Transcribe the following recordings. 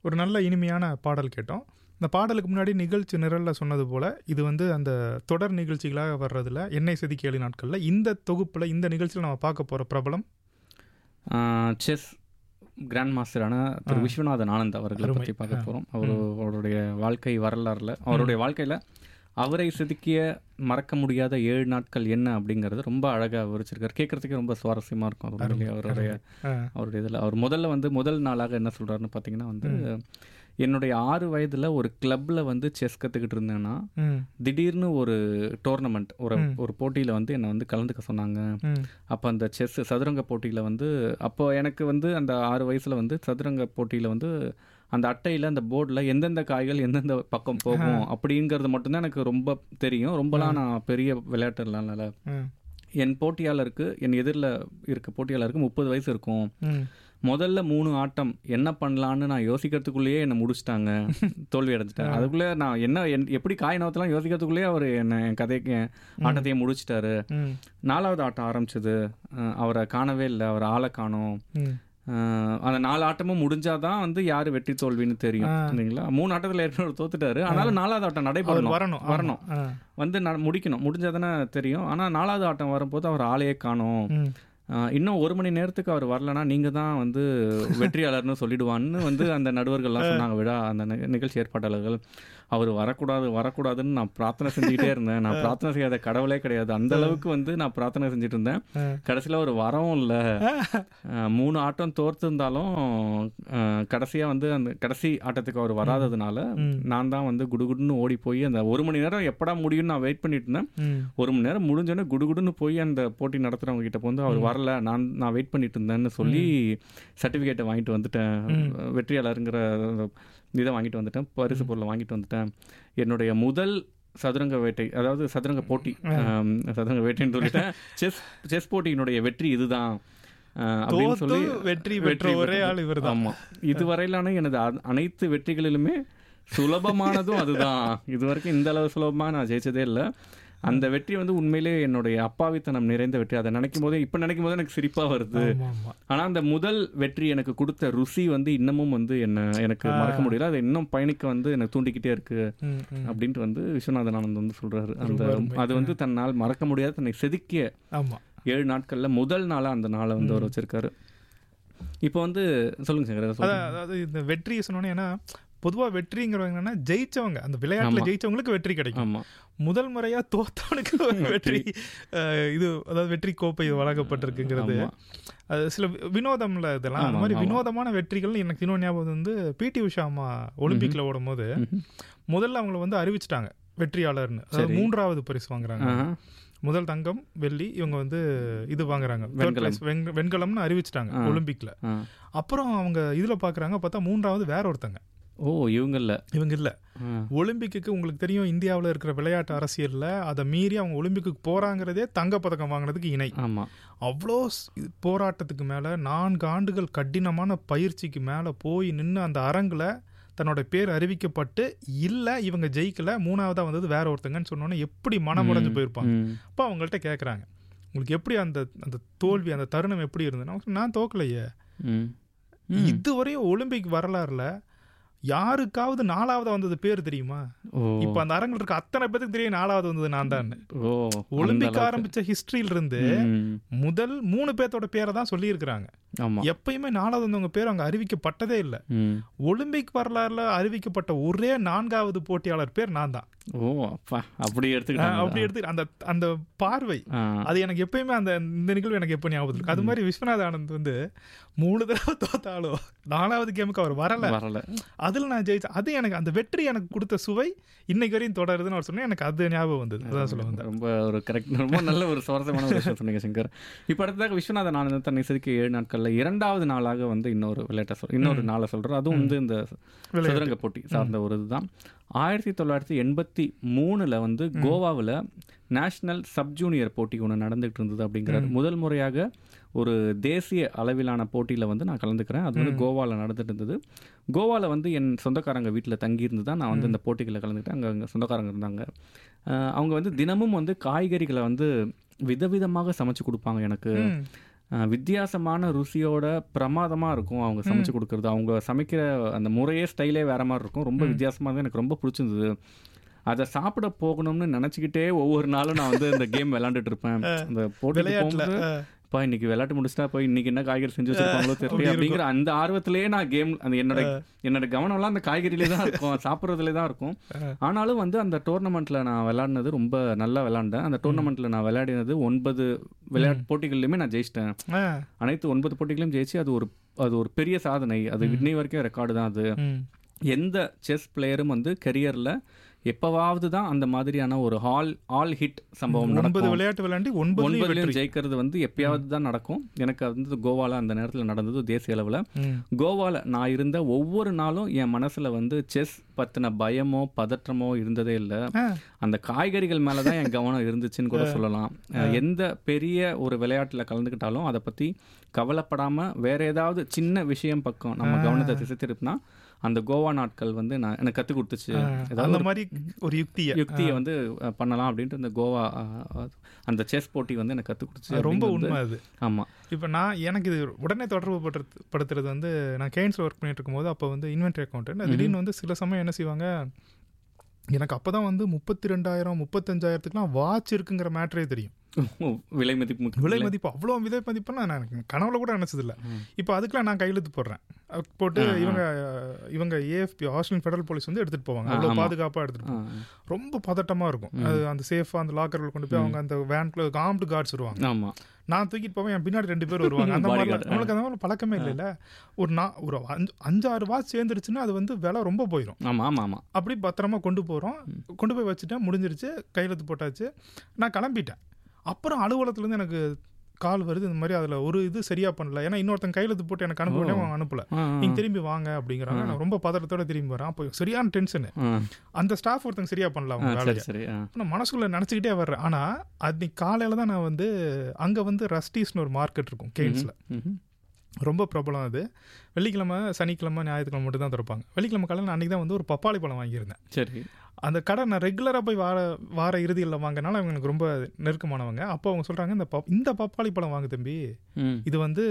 ஒரு நல்ல இனிமையான பாடல் கேட்டோம் இந்த பாடலுக்கு முன்னாடி நிகழ்ச்சி நிரலில் சொன்னது போல் இது வந்து அந்த தொடர் நிகழ்ச்சிகளாக வர்றதில் எண்ணெய் செதுக்கி ஏழு நாட்களில் இந்த தொகுப்பில் இந்த நிகழ்ச்சியில் நம்ம பார்க்க போகிற பிரபலம் செஸ் கிராண்ட் மாஸ்டரான திரு ஆ. விஸ்வநாதன் ஆனந்த் அவர்களை அருமை. பற்றி பார்க்க ஆ. போகிறோம் அவர் அவருடைய வாழ்க்கை வரலாறுல அவருடைய வாழ்க்கையில் அவரை செதுக்கிய மறக்க முடியாத ஏழு நாட்கள் என்ன அப்படிங்கிறது ரொம்ப அழகாக விவரிச்சிருக்காரு கேட்குறதுக்கே ரொம்ப சுவாரஸ்யமாக இருக்கும் அது உண்மையிலேயே அவருடைய ஆ, அவருடைய இதில் அவர் முதல்ல வந்து முதல் நாளாக என்ன சொல்கிறாருன்னு பார்த்தீங்கன்னா வந்து என்னுடைய ஆறு வயதில் ஒரு கிளப்பில் வந்து செஸ் கற்றுக்கிட்டு இருந்தேன்னா ம், திடீர்னு ஒரு டோர்னமெண்ட் ஒரு ஒரு போட்டியில் வந்து என்னை வந்து கலந்துக்க சொன்னாங்க ம், அப்போ அந்த செஸ் சதுரங்க போட்டியில் வந்து அப்போ எனக்கு வந்து அந்த ஆறு வயசில் வந்து சதுரங்க போட்டியில் வந்து அந்த அட்டையில் அந்த போர்டில் எந்தெந்த காய்கள் எந்தெந்த பக்கம் போகும் அப்படிங்கிறது மட்டும்தான் எனக்கு ரொம்ப தெரியும் ரொம்பலாம் நான் பெரிய விளையாட்டுலாம் இல்லை ம், என் போட்டியாளருக்கு என் எதிரில் இருக்க போட்டியாளருக்கு முப்பது வயசு இருக்கும் ம். முதல்ல மூணு ஆட்டம் என்ன பண்ணலான்னு நான் யோசிக்கிறதுக்குள்ளேயே என்னை முடிச்சிட்டாங்க தோல்வி அடைஞ்சிட்டேன் அதுக்குள்ளே நான் என்ன என்- எப்படி காய் நவத்தெல்லாம் யோசிக்கிறதுக்குள்ளேயே அவர் என்னை என் கதைக்கு என் ஆட்டத்தையே முடிச்சிட்டாரு ம், நாலாவது ஆட்டம் ஆரம்பிச்சது அஹ் அவரை காணவே இல்லை அவர் ஆளை காணோம் ம். அஹ் அந்த நாலு ஆட்டமும் முடிஞ்சாதான் வந்து யாரு வெற்றி தோல்வின்னு தெரியும் இல்லைங்களா மூணு ஆட்டத்தில் ஏற்கனவே தோத்துட்டாரு ஆனாலும் நாலாவது ஆட்டம் அவர் நடைபெறணும் வரணும் ஆமா. வரணும் ஆ, வந்து ந- முடிக்கணும் முடிஞ்சாதானே தெரியும் ஆனால் நாலாவது ஆட்டம் வரும்போது அவர் ஆளையே காணோம் ம். ஆஹ் இன்னும் ஒரு மணி நேரத்துக்கு அவர் வரலனா நீங்க தான் வந்து வெற்றியாளர்னு சொல்லிடுவான்னு வந்து அந்த நடுவர்கள்லாம் சொன்னாங்க விழா அந்த நி- நிகழ்ச்சி ஏற்பாட்டாளர்கள் அவர் வரக்கூடாது வரக்கூடாதுன்னு நான் பிரார்த்தனை செஞ்சுக்கிட்டே இருந்தேன் நான் பிரார்த்தனை செய்யாத கடவுளே கிடையாது அந்த அளவுக்கு வந்து நான் பிரார்த்தனை செஞ்சுட்டு இருந்தேன் ஆ. கடைசியில் ஒரு வரவும் இல்லை மூணு ஆட்டம் தோர்த்திருந்தாலும் ஆஹ் கடைசியா வந்து அந்த கடைசி ஆட்டத்துக்கு அவர் வராததுனால நான் தான் வந்து குடுகுடுன்னு ஓடி போய் அந்த ஒரு மணி நேரம் எப்படா முடியும்னு நான் வெயிட் பண்ணிட்டு இருந்தேன் ம், ஒரு மணி நேரம் முடிஞ்சோடனே குடுகுடுன்னு போய் அந்த போட்டி நடத்துறவங்க கிட்ட வந்து அவர் வரல நான் நான் வெயிட் பண்ணிட்டு இருந்தேன்னு சொல்லி சர்டிஃபிகேட்டை வாங்கிட்டு வந்துட்டேன் வெற்றியாளருங்கிற அந்த இதை வாங்கிட்டு வந்துட்டேன் பரிசு பொருளை வாங்கிட்டு வந்துட்டேன் என்னுடைய முதல் சதுரங்க வேட்டை அதாவது சதுரங்க போட்டி ஆம், சதுரங்க வேட்டைன்னு சொல்லிட்டேன் செஸ் செஸ் போட்டியினுடைய வெற்றி இதுதான் ஆஹ், அப்படின்னு தோத்து சொல்லி வெற்றி பெற்ற ஒரே ஆள் இவர்தான். ஆமா இதுவரையிலான எனது அ- அனைத்து வெற்றிகளிலுமே சுலபமானதும் அதுதான் இது வரைக்கும் இந்த அளவு சுலபமா நான் ஜெயிச்சதே இல்லை அந்த வெற்றி வந்து உண்மையிலே என்னுடைய அப்பாவித்தனம் நிறைந்த வெற்றி அதை நினைக்கும் போதே இப்ப நினைக்கும் போது எனக்கு சிரிப்பா வருது ஆமா, ஆமா. ஆனா அந்த முதல் வெற்றி எனக்கு கொடுத்த ருசி வந்து இன்னமும் வந்து என்ன எனக்கு மறக்க முடியல அது இன்னும் பயணிக்க வந்து எனக்கு தூண்டிக்கிட்டே இருக்கு ம், ம். அப்படின்ட்டு வந்து விஸ்வநாதன் ஆனந்த் வந்து சொல்றாரு அந்த அருமை. அது வந்து தன்னால் மறக்க முடியாத தன்னை செதுக்கிய ஆமா ஏழு நாட்கள்ல முதல் நாளா அந்த நாளை வந்து அவர் வச்சிருக்காரு இப்போ வந்து சொல்லுங்க சார் ஏதாவது சொல்லுங்க. அதான் அதாவது இந்த வெற்றி சொன்னோன்னே ஏன்னா பொதுவா வெற்றிங்கிறவங்க என்னன்னா ஜெயிச்சவங்க அந்த விளையாட்டுல ஜெயிச்சவங்களுக்கு வெற்றி கிடைக்கும் ஆமா முதல் முறையா தோத்தவனுக்கு ஒரு வெற்றி அஹ், இது அதாவது வெற்றி கோப்பை வழங்கப்பட்டிருக்குங்கிறது ஆமா. அது சில வி- வினோதம்ல இதெல்லாம் அந்த மாதிரி வினோதமான வெற்றிகள் எனக்கு இன்னொன்று ஞாபகம் வந்து பிடி உஷா அம்மா ஒலிம்பிக்ல ஓடும் போது முதல்ல அவங்கள வந்து அறிவிச்சிட்டாங்க வெற்றியாளர்னு அதாவது மூன்றாவது பரிசு வாங்குறாங்க ஆஹா. முதல் தங்கம் வெள்ளி இவங்க வந்து இது வாங்குறாங்க Third வெண்கலம். place, வெங்க- வெண்கலம்னு அறிவிச்சிட்டாங்க ஒலிம்பிக்ல ஆ. அப்புறம் அவங்க இதுல பாக்குறாங்க பார்த்தா மூன்றாவது வேற ஒருத்தங்க ஓ இவங்கல்ல இவங்க இல்ல ஆ. ஒலிம்பிக்கு உங்களுக்கு தெரியும் இந்தியாவில் இருக்கிற விளையாட்டு அரசியல்ல அதை மீறி அவங்க ஒலிம்பிக்கு போறாங்கிறதே தங்கப்பதக்கம் வாங்குறதுக்கு இணை ஆமா அவ்வளோ ஸ்- இது போராட்டத்துக்கு மேல நான்கு ஆண்டுகள் கடினமான பயிற்சிக்கு மேல போய் நின்று அந்த அரங்குல தன்னோட பேர் அறிவிக்கப்பட்டு இல்ல இவங்க ஜெயிக்கல மூணாவதா வந்தது வேற ஒருத்தங்கன்னு சொன்னோன்னே எப்படி மனமுடைஞ்சு போயிருப்பாங்க ம். அப்போ அவங்கள்ட்ட கேட்குறாங்க உங்களுக்கு எப்படி அந்த அந்த தோல்வி அந்த தருணம் எப்படி இருந்ததுன்னா அவங்க சொன்னாங்க, நான் தோக்கலையே ம். இதுவரையும் ஒலிம்பிக் வரலாறுல யாருக்காவது நாலாவது வந்தது பேர் தெரியுமா ஓ இப்ப அந்த அரங்கில் இருக்க அத்தனை பேருக்கு தெரியும் நாலாவது வந்தது நான் தான் ஓ ஒலிம்பிக் ஆரம்பிச்ச ஹிஸ்டரியில இருந்து ம். முதல் மூணு பேர்த்தோட பேரை தான் சொல்லியிருக்கிறாங்க ஆமா எப்பயுமே நாலாவது வந்தவங்க பேர் அங்க அறிவிக்கப்பட்டதே இல்ல ம். ஒலிம்பிக் வரலாறுல அறிவிக்கப்பட்ட ஒரே நான்காவது போட்டியாளர் பேர் நான் தான் ஓ அப்பா அப்படி எடுத்துக்கிட்டாங்க அப்படி எடுத்து அந்த அந்த பார்வை ஆ. அது எனக்கு எப்பயுமே அந்த இந்த நிகழ்வு எனக்கு எப்போ ஞாபகம் இருக்கு அது மாதிரி விஸ்வநாத் ஆனந்த் வந்து மூணு தடவை தோத்தாலும் நாலாவது கேமுக்கு அவர் வரல வரல அதுல நான் ஜெயிச்சேன் அது எனக்கு அந்த வெற்றி எனக்கு கொடுத்த சுவை இன்னைக்கு வரையும் தொடருதுன்னு அவர் சொன்னேன் எனக்கு அது ஞாபகம் வந்தது அதான் சொல்ல வந்தேன் ரொம்ப ஒரு கரெக்ட் ரொம்ப நல்ல ஒரு சுவாரஸ்யமான ஒரு விஷயம் சொன்னீங்க சங்கர் இப்போ அடுத்ததாக விஸ்வநாதன் ஆனந்த் தன்னை செதுக்கி ஏழு நாட்கள்ல இரண்டாவது நாளாக வந்து இன்னொரு விளையாட்டை சொல் இன்னொரு நாளை சொல்றோம் அதுவும் வந்து இந்த சதுரங்க போட்டி சார்ந்த ஒரு இதுதான் ஆயிரத்தி தொள்ளாயிரத்தி எண்பத்தி மூணுல வந்து கோவாவில் நேஷனல் சப் ஜூனியர் போட்டி ஒன்று நடந்துகிட்டு இருந்தது அப்படிங்கிறார் முதல் முறையாக ஒரு தேசிய அளவிலான போட்டியில் வந்து நான் கலந்துக்கிறேன் அது வந்து கோவாவில் நடந்துட்டு இருந்தது கோவாவில் வந்து என் சொந்தக்காரங்க வீட்டில் தங்கியிருந்து தான் நான் வந்து இந்த போட்டிகளில் கலந்துக்கிட்டேன் அங்கே அங்கே சொந்தக்காரங்க இருந்தாங்க அஹ் அவங்க வந்து தினமும் வந்து காய்கறிகளை வந்து விதவிதமாக சமைச்சு கொடுப்பாங்க எனக்கு ம். அஹ், வித்தியாசமான ருசியோட பிரமாதமா இருக்கும் அவங்க சமைச்சு கொடுக்கறது அவங்க சமைக்கிற அந்த முறையே ஸ்டைலே வேற மாதிரி இருக்கும் ரொம்ப வித்தியாசமா தான் எனக்கு ரொம்ப பிடிச்சிருந்தது அதை சாப்பிட போகணும்னு நினச்சிக்கிட்டே ஒவ்வொரு நாளும் நான் வந்து இந்த கேம் விளையாண்டுட்டு இருப்பேன் அந்த போட்டிக்கு விளையாட்டுல போகும்போது அஹ், அப்பா இன்னைக்கு விளையாட்டு முடிச்சிட்டா போய் இன்னைக்கு என்ன காய்கறி செஞ்சு வச்சிருப்பாங்களோ அப்படி தெரியல அப்படிங்கிற அந்த ஆர்வத்திலேயே நான் கேம் அந்த என்னோட என்னோட கவனம்லாம் அந்த காய்கறியிலே தான் இருக்கும் சாப்பிட்றதுலே தான் இருக்கும் ஆனாலும் வந்து அந்த டோர்னமெண்ட்ல நான் விளையாடினது ரொம்ப நல்லா விளையாண்டேன் அந்த டோர்னமெண்ட்ல நான் விளையாடினது ஒன்பது விளையாட்டு போட்டிகள்லையுமே நான் ஜெயிச்சிட்டேன் அஹ், அனைத்து ஒன்பது போட்டிகளையும் ஜெயிச்சு அது ஒரு அது ஒரு பெரிய சாதனை அது இன்னை வரைக்கும் ரெக்கார்டு தான் அது ம். எந்த செஸ் பிளேயரும் வந்து கெரியர்ல எப்பவாவது தான் அந்த மாதிரியான ஒரு ஹால் ஆல் ஹிட் சம்பவம் ஒன்பது நடக்கும் விளையாட்டு விளையாண்டி ஒன்பது ஒன்பதுலயும் ஜெயிக்கிறது வந்து எப்பயாவது தான் நடக்கும் எனக்கு அது வந்து கோவால அந்த நேரத்தில் நடந்தது தேசிய அளவில் கோவால நான் இருந்த ஒவ்வொரு நாளும் என் மனசுல வந்து செஸ் பத்தின பயமோ பதற்றமோ இருந்ததே இல்லை அந்த காய்கறிகள் மேல தான் என் கவனம் இருந்துச்சுன்னு கூட சொல்லலாம் அஹ் எந்த பெரிய ஒரு விளையாட்டுல கலந்துக்கிட்டாலும் அதை பத்தி கவலைப்படாம வேற ஏதாவது சின்ன விஷயம் பக்கம் நம்ம கவனத்தை திசை திருப்பினா அந்த கோவா நாட்கள் வந்து நான் எனக்கு கற்றுக் கொடுத்துச்சு ஏதாவது அந்த மாதிரி ஒரு யுக்திய யுக்தியை வந்து அஹ், பண்ணலாம் அப்படின்ட்டு இந்த கோவா அஹ், அஹ், அந்த செஸ் போட்டி வந்து எனக்கு கற்றுக் கொடுத்துச்சு ரொம்ப அப்படிங்கிறது- உண்மை அது ஆமா இப்போ நான் எனக்கு இது உடனே தொடர்பு படுறது படுத்துறது வந்து நான் கேன்ஸில் ஒர்க் பண்ணிட்டு இருக்கும்போது அப்போ வந்து இன்வென்ட்ரி அக்கௌண்ட் திடீர்னு வந்து சில சமயம் என்ன செய்வாங்க எனக்கு அப்போ தான் வந்து முப்பத்தி ரெண்டாயிரம் முப்பத்தஞ்சாயிரத்துக்குலாம் வாட்ச் இருக்குங்கிற மேட்ரே தெரியும் விலை மதிப்பு முக்கியம் விலை மதிப்பு அவ்வளோ விலை மதிப்புன்னா நான் எனக்கு கனவுல கூட நினச்சதில்ல இப்போ அதுக்கெலாம் நான் கையெழுத்து போடுறேன் அஹ் போட்டு இவங்க இவங்க ஏஎஃப்பி ஆஸ்திரேலியன் ஃபெடரல் போலீஸ் வந்து எடுத்துகிட்டு போவாங்க அவ்வளோ பாதுகாப்பாக எடுத்துகிட்டு போவாங்க ரொம்ப பதட்டமாக இருக்கும் அது அந்த சேஃபாக அந்த லாக்கரில் கொண்டு போய் அவங்க அந்த வேன்குள்ள ஆம்டு கார்ட்ஸ் வருவாங்க ஆமா நான் தூக்கிட்டு போவேன் என் பின்னாடி ரெண்டு பேர் வருவாங்க அந்த மாதிரி Bodyguard. நம்மளுக்கு அந்த மாதிரி பழக்கமே இல்லைல்ல ஒரு நான் ஒரு அஞ்சு அஞ்சாறு வாட்ச் சேர்ந்துருச்சுன்னா அது வந்து விலை ரொம்ப போயிடும் ஆமா ஆமா ஆமா அப்படி பத்திரமா கொண்டு போகிறோம் கொண்டு போய் வச்சுட்டேன் முடிஞ்சிருச்சு கையெழுத்து போட்டாச்சு நான் கிளம்பிட்டேன் அப்புறம் அலுவலகத்துலேருந்து எனக்கு கால் வருது இந்த மாதிரி அதில் ஒரு இது சரியா பண்ணல ஏன்னா இன்னொருத்தன் கையெழுத்து போட்டு எனக்கு அனுப்பல அவன் அனுப்பல ஆ, ஆ. நீங்க திரும்பி வாங்க அப்படிங்கிறாங்க நான் ரொம்ப பதட்டத்தோட திரும்பி வரேன் அப்போ சரியான டென்ஷனு ஆ. அந்த ஸ்டாஃப் ஒருத்தங்க சரியா பண்ணல ஆ, அவங்க வேலையை சரி சரி ஆ. நான் மனசுக்குள்ள நினச்சிக்கிட்டே வர்றேன் ஆனால் அன்னைக்கு காலையில் தான் நான் வந்து அங்கே வந்து ரஸ்டீஸ்னு ஒரு மார்க்கெட் இருக்கும் கெய்ன்ஸில் ம்ஹும். ரொம்ப பிரபலம் அது வெள்ளிக்கிழமை சனிக்கிழமை ஞாயிற்றுக்கிழமை மட்டும் தான் திறப்பாங்க வெள்ளிக்கிழமை காலையில் நான் அன்றைக்கி தான் வந்து ஒரு பப்பாளி பழம் வாங்கியிருந்தேன் சரி அந்த கடை நான் ரெகுலராக போய் வார வார இறுதியில் வாங்கினால அவங்க எனக்கு ரொம்ப நெருக்கமானவங்க அப்போ அவங்க சொல்கிறாங்க இந்த பப் இந்த பப்பாளி பழம் வாங்கு தம்பி ம். இது வந்து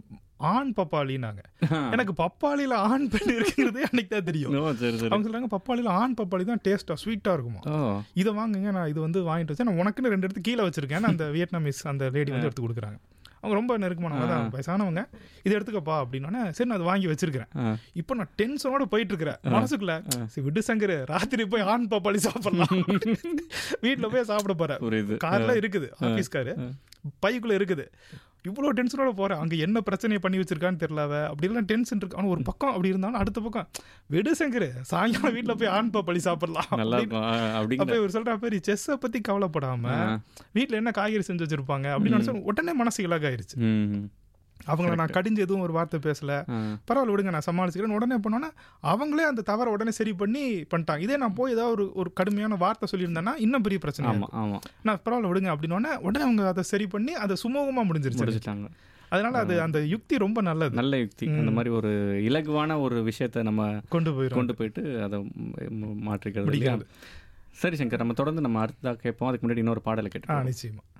ஆண் பப்பாளினாங்க எனக்கு பப்பாளியில் ஆண் பெண் இருக்குங்கிறதே அன்னைக்கு தான் தெரியும் ஓ சரி சரி அவங்க சொல்றாங்க பப்பாளியில் ஆண் பப்பாளி தான் டேஸ்ட்டாக ஸ்வீட்டாக இருக்குமா ஓ இதை வாங்குங்க நான் இது வந்து வாங்கிட்டு வச்சேன் நான் உனக்குன்னு ரெண்டு எடுத்து கீழே வச்சிருக்கேன் அந்த வியட்நாமீஸ் அந்த லேடி வந்து எடுத்து கொடுக்குறாங்க அவங்க ரொம்ப நெருக்கமானவங்க தான் வயசானவங்க இதை எடுத்துக்கப்பா அப்படின்னோடனே சரி நான் அதை வாங்கி வச்சிருக்கிறேன் ஆ. இப்போ நான் டென்ஷனோட போயிட்டு இருக்கிறேன் மனசுக்குள்ள சரி விடு சங்கரு ராத்திரி போய் ஆண் பப்பாளி சாப்பிடலாம் வீட்டில் போய் சாப்பிட போறேன் புரியுது கார்ல இருக்குது ஆஃபீஸ் காரு பைக்குள்ள இருக்குது இவ்வளோ டென்ஷனோட போறேன் அங்க என்ன பிரச்சனையை பண்ணி வச்சிருக்கான்னு தெரியல அவ அப்படிலாம் டென்ஷன் இருக்கு ஆனால் ஒரு பக்கம் அப்படி இருந்தாலும் அடுத்த பக்கம் விடு சங்கரு சாயங்காலம் வீட்டில் போய் ஆண் பப்பாளி சாப்பிடலாம் நல்லா அப்படின்னு இருக்கும் ஆ, அப்படிங்கிற அப்ப இவர் சொல்ற பேர் செஸ்ஸை பத்தி கவலைப்படாம வீட்ல என்ன காய்கறி செஞ்சு வச்சிருப்பாங்க அப்படின்னு நினைச்சா உடனே மனசு இலகாயிருச்சு ம். அவங்கள நான் கடிஞ்சு எதுவும் ஒரு வார்த்தை பேசல ஆ. பரவாயில்ல விடுங்க நான் சமாளிச்சுக்கிறேன் உடனே பண்ணோன்னா அவங்களே அந்த தவறை உடனே சரி பண்ணி பண்ணிட்டாங்க இதே நான் போய் ஏதாவது ஒரு ஒரு கடுமையான வார்த்தை சொல்லியிருந்தேன்னா இன்னும் பெரிய பிரச்சனை ஆமா ஆமா நான் பரவாயில்ல விடுங்க அப்படின்னோடனே உடனே அவங்க அதை சரி பண்ணி அதை சுமூகமா முடிஞ்சிருச்சு முடிச்சிட்டாங்க அதனால அது அந்த யுக்தி ரொம்ப நல்லது நல்ல யுக்தி அந்த மாதிரி ஒரு இலகுவான ஒரு விஷயத்தை நம்ம கொண்டு போயிடும் கொண்டு போயிட்டு அதை ம், மாற்றிக்கிறது இல்லையா? முடிக்கிறது சரி சங்கர் நம்ம தொடர்ந்து நம்ம அடுத்ததாக கேட்போம் அதுக்கு முன்னாடி இன்னொரு பாடலை ஆ கேட்டு நிச்சயமா